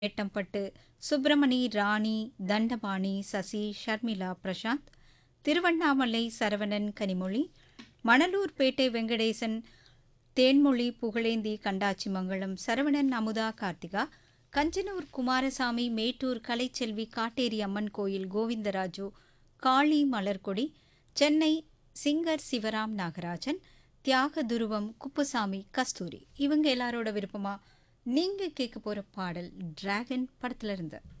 எட்டம்பட்டு சுப்பிரமணி ராணி தண்டபாணி சசி ஷர்மிளா பிரசாந்த் திருவண்ணாமலை சரவணன் கனிமொழி மணலூர்பேட்டை வெங்கடேசன் தேன்மொழி புகழேந்தி கண்டாச்சிமங்கலம் சரவணன் அமுதா கார்த்திகா கஞ்சனூர் குமாரசாமி மேட்டூர் கலைச்செல்வி காட்டேரி அம்மன் கோயில் கோவிந்தராஜு காளி மலர்கொடி சென்னை சிங்கர் சிவராம் நாகராஜன் தியாக துருவம் குப்புசாமி கஸ்தூரி இவங்க எல்லாரோட விருப்பமா நீங்க கேட்க போற பாடல் டிராகன் படத்துல இருந்து